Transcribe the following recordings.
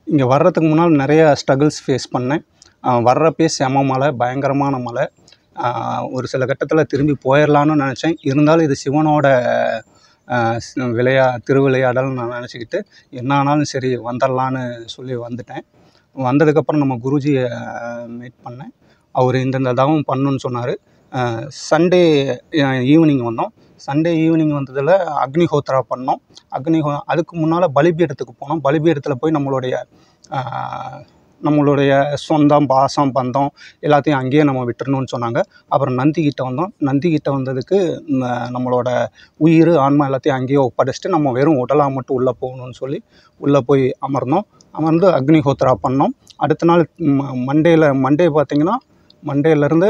இங்கே வர்றதுக்கு முன்னால் நிறைய ஸ்ட்ரகிள்ஸ் ஃபேஸ் பண்ணேன் ஆஹ் வர்றப்பே செம மழை பயங்கரமான மழை ஆஹ் ஒரு சில கட்டத்தில் திரும்பி போயிடலான்னு நினச்சேன் இருந்தாலும் இது சிவனோட ஆஹ் ஸ்- விளையா திருவிளையாடல்னு நான் நினச்சிக்கிட்டு என்ன ஆனாலும் சரி வந்துடலான்னு சொல்லி வந்துட்டேன் வந்ததுக்கப்புறம் நம்ம குருஜியை மீட் பண்ணேன் அவர் இந்தந்த தவம் பண்ணுன்னு சொன்னார் சண்டே ஈவினிங் வந்தோம் சண்டே ஈவினிங் வந்ததில் அக்னிஹோத்ரா பண்ணோம் அக்னிஹோ அதுக்கு முன்னால் பலிபீடத்துக்கு போனோம் பலிபீடத்தில் போய் நம்மளுடைய ஆஹ், நம்மளுடைய சொந்தம் பாசம் பந்தம் எல்லாத்தையும் அங்கேயே நம்ம விட்டுறணும்னு சொன்னாங்க அப்புறம் நந்தி கிட்ட வந்தோம் நந்தி கிட்ட வந்ததுக்கு ம- நம்மளோட உயிர் ஆன்மா எல்லாத்தையும் அங்கேயே ஒப்படைச்சிட்டு நம்ம வெறும் உடலாக மட்டும் உள்ளே போகணும்னு சொல்லி உள்ளே போய் அமர்ந்தோம் அமர்ந்து அக்னிஹோத்ரா பண்ணோம் அடுத்த நாள் மண்டேல மண்டே பார்த்தீங்கன்னா மண்டேலேருந்து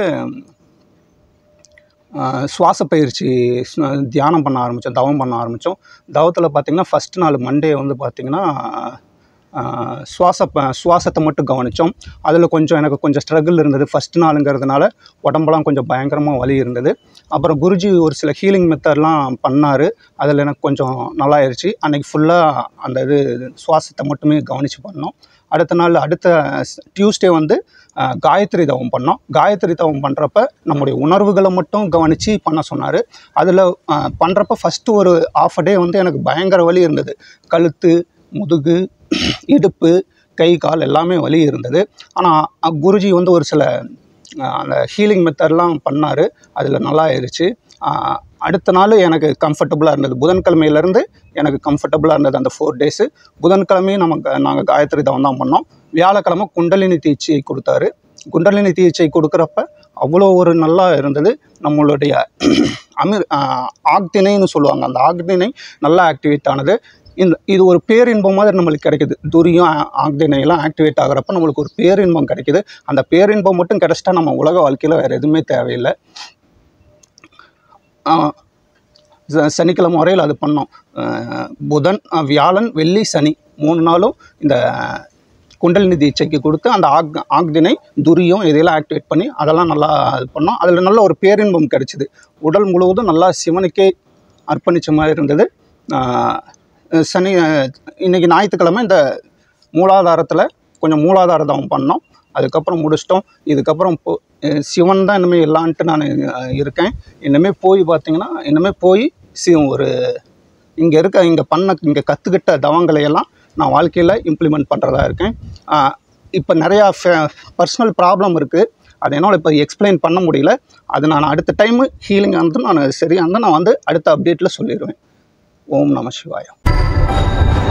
சுவாச பயிற்சி ஸ்- தியானம் பண்ண ஆரம்பித்தோம் தவம் பண்ண ஆரம்பித்தோம் தவத்தில் பார்த்தீங்கன்னா ஃபஸ்ட் நாள் மண்டே வந்து பார்த்திங்கன்னா ஆஹ், சுவாச ப சுவாசத்தை மட்டும் கவனித்தோம் அதில் கொஞ்சம் எனக்கு கொஞ்சம் ஸ்ட்ரகிள் இருந்தது ஃபஸ்ட் நாளுங்கிறதுனால உடம்பெல்லாம் கொஞ்சம் பயங்கரமாக வலி இருந்தது அப்புறம் குருஜி ஒரு சில ஹீலிங் மெத்தட்லாம் பண்ணார் அதில் எனக்கு கொஞ்சம் நல்லாயிருச்சு அன்றைக்கி ஃபுல்லாக அந்த இது சுவாசத்தை மட்டுமே கவனித்து பண்ணோம் அடுத்த நாள் அடுத்த டியூஸ்டே வந்து ஆஹ், காயத்ரி தவம் பண்ணோம் காயத்ரி தவம் பண்ணுறப்ப நம்முடைய உணர்வுகளை மட்டும் கவனித்து பண்ண சொன்னார் அதில் பண்ணுறப்ப ஃபஸ்ட்டு ஒரு ஆஃப் டே வந்து எனக்கு பயங்கர வலி இருந்தது கழுத்து முதுகு இடுப்பு கை கால் எல்லாமே வலி இருந்தது ஆனால் குருஜி வந்து ஒரு சில ஆஹ், அந்த ஹீலிங் மெத்தட்லாம் பண்ணார் அதில் நல்லா ஆயிடுச்சு ஆஹ், அடுத்த நாள் எனக்கு கம்ஃபர்டபுளாக இருந்தது புதன்கிழமையிலேருந்து எனக்கு கம்ஃபர்டபுளாக இருந்தது அந்த ஃபோர் டேஸு புதன்கிழமையும் நமக்கு நாங்கள் காயத்ரி தவம் தான் பண்ணோம் வியாழக்கிழமை குண்டலினி தீட்சியை கொடுத்தாரு குண்டலினி தீட்சை கொடுக்குறப்ப அவ்வளோ ஒரு நல்லா இருந்தது நம்மளுடைய அமிர் ஆஹ், ஆக்தினைன்னு சொல்லுவாங்க அந்த ஆக்தினை நல்லா ஆக்டிவேட் ஆனது இந்த இது ஒரு பேரின்பம் மாதிரி நம்மளுக்கு கிடைக்குது துரியம் ஆ- ஆக்தினை எல்லாம் ஆக்டிவேட் ஆகுறப்ப நம்மளுக்கு ஒரு பேரின்பம் கிடைக்குது அந்த பேரின்பம் மட்டும் கிடைச்சிட்டா நம்ம உலக வாழ்க்கையில் வேறு எதுவுமே தேவையில்லை ஆஹ், ச- சனிக்கிழமை வரையில் அது பண்ணோம் ஆஹ், புதன் ஆஹ், வியாழன் வெள்ளி சனி மூணு நாளும் இந்த குண்டலினி தீட்சைக்கு கொடுத்து அந்த ஆக் ஆக்தினை துரியம் இதையெல்லாம் ஆக்டிவேட் பண்ணி அதெல்லாம் நல்லா இது பண்ணோம் அதில் நல்ல ஒரு பேரின்பம் கிடைச்சிது உடல் முழுவதும் நல்லா சிவனுக்கே அர்ப்பணித்த மாதிரி இருந்தது ஆஹ், சனி ஆஹ், இன்னைக்கு ஞாயிற்றுக்கிழமை இந்த மூலாதாரத்தில் கொஞ்சம் மூலாதார தவம் பண்ணோம் அதுக்கப்புறம் முடிச்சிட்டோம் இதுக்கப்புறம் போ அஹ் சிவன் தான் இனிமேல் எல்லான்ட்டு நான் அஹ், இருக்கேன் இனிமேல் போய் பார்த்தீங்கன்னா இனிமேல் போய் சி ஒரு இங்கே இருக்க இங்கே பண்ண இங்கே கற்றுக்கிட்ட தவங்களை எல்லாம் நான் வாழ்க்கையில் இம்ப்ளிமெண்ட் பண்ணுறதா இருக்கேன் இப்போ நிறையா பர்சனல் ப்ராப்ளம் இருக்குது அதை என்னால் இப்போ எக்ஸ்பிளைன் பண்ண முடியல அது நான் அடுத்த டைமு ஹீலிங் வந்து நான் சரியாக இருந்தால் நான் வந்து அடுத்த அப்டேட்டில் சொல்லிடுவேன் ஓம் நம சிவாயா